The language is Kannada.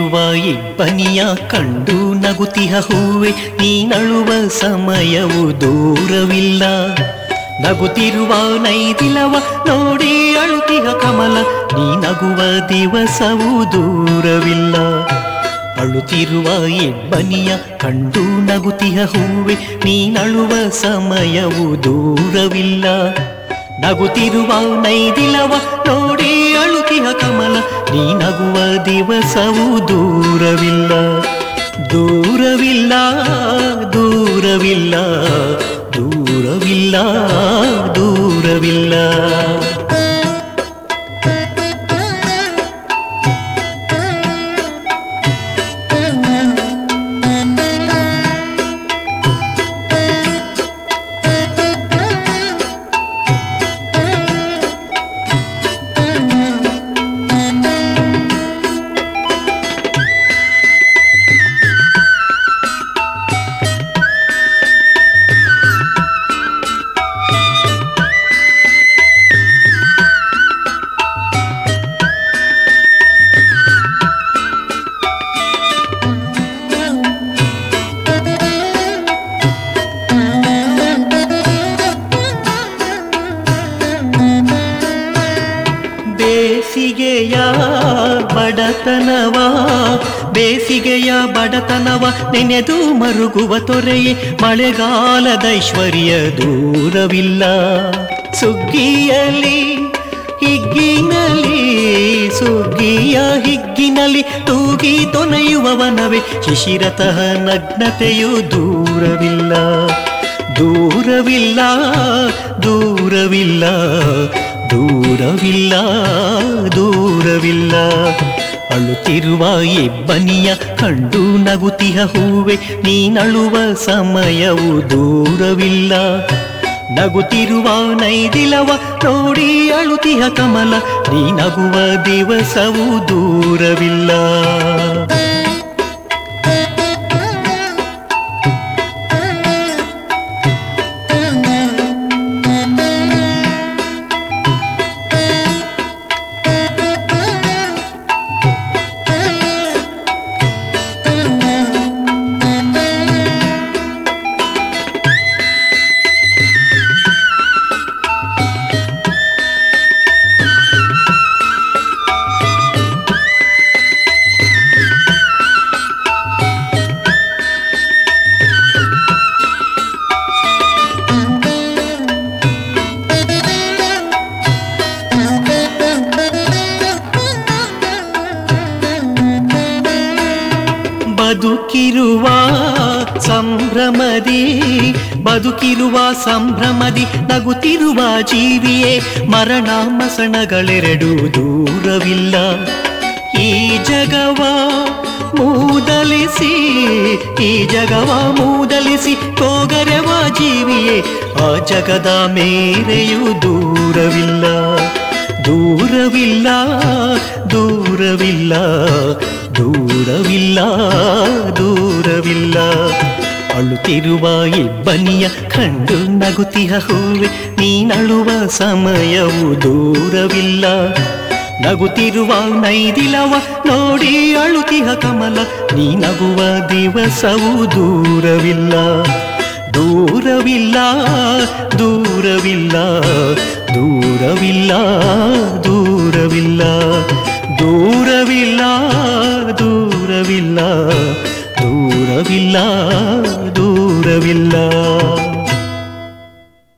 ನಗುತ್ತಿರುವ ಇಬ್ಬನಿಯ ಕಂಡು ನಗುತಿಹ ಹೂವೆ ನೀನಳುವ ಸಮಯವು ದೂರವಿಲ್ಲ ನಗುತ್ತಿರುವ ನೈದಿಲವ ನೋಡಿ ಅಳುತಿಹ ಕಮಲ ನೀ ನಗುವ ದಿವಸವು ದೂರವಿಲ್ಲ ಅಳುತ್ತಿರುವ ಇಬ್ಬನಿಯ ಕಂಡು ನಗುತಿಹ ಹೂವೆ ನೀನಳುವ ಸಮಯವು ದೂರವಿಲ್ಲ ನಗುತ್ತಿರುವ ನೈದಿಲವ ನೋಡಿ ಅಳುತಿಹ ಕಮಲ ನೀ ನಗುವ ದಿವಸವು ದೂರವಿಲ್ಲ ದೂರವಿಲ್ಲ ದೂರವಿಲ್ಲ ದೂರವಿಲ್ಲ ದೂರವಿಲ್ಲ ಬೇಸಿಗೆಯ ಬಡತನವ ಬೇಸಿಗೆಯ ಬಡತನವ ನೆನೆದು ಮರುಗುವ ತೊರೆಯೇ ಮಳೆಗಾಲದೈಶ್ವರ್ಯ ದೂರವಿಲ್ಲ ಸುಗ್ಗಿಯಲಿ ಹಿಗ್ಗಿನಲಿ ಸುಗ್ಗಿಯ ಹಿಗ್ಗಿನಲಿ ತೂಗಿ ತೊನೆಯುವವನವೇ ಶಿಶಿರತಃ ನಗ್ನತೆಯು ದೂರವಿಲ್ಲ ದೂರವಿಲ್ಲ ದೂರವಿಲ್ಲ ದೂರವಿಲ್ಲ ದೂರವಿಲ್ಲ ಅಳುತ್ತಿರುವ ಇಬ್ಬನಿಯ ಕಂಡು ನಗುತಿಹ ಹೂವೆ ನೀನಳುವ ಸಮಯವು ದೂರವಿಲ್ಲ ನಗುತ್ತಿರುವ ನೈದಿಲವ ನೋಡಿ ಅಳುತಿಹ ಕಮಲ ನೀ ನಗುವ ದಿವಸವು ದೂರವಿಲ್ಲ ಬದುಕಿರುವ ಸಂಭ್ರಮದಿ ಬದುಕಿರುವ ಸಂಭ್ರಮದಿ ನಗುತ್ತಿರುವ ಜೀವಿಯೇ ಮರಣ ಮಸಣಗಳೆರಡು ದೂರವಿಲ್ಲ ಈ ಜಗವ ಮೂದಲಿಸಿ ಈ ಜಗವ ಮೂದಲಿಸಿ ಕೋಗರೆವ ಜೀವಿಯೇ ಆ ಜಗದ ಮೇರೆಯು ದೂರವಿಲ್ಲ ದೂರವಿಲ್ಲ ದೂರವಿಲ್ಲ ದೂರವಿಲ್ಲ ದೂರವಿಲ್ಲ ಅಳುತ್ತಿರುವ ಇಬ್ಬನಿಯ ಕಂಡು ನಗುತಿಹ ಹೂವೆ ನೀನಳುವ ಸಮಯವು ದೂರವಿಲ್ಲ ನಗುತ್ತಿರುವ ನೈದಿಲವ ನೋಡಿ ಅಳುತಿಹ ಕಮಲ ನೀ ನಗುವ ದಿವಸವು ದೂರವಿಲ್ಲ ದೂರವಿಲ್ಲ ದೂರವಿಲ್ಲ ದೂರವಿಲ್ಲ ದೂರವಿಲ್ಲ ದೂರವಿಲ್ಲ ದೂರವಿಲ್ಲ ದೂರವಿಲ್ಲ ದೂರವಿಲ್ಲ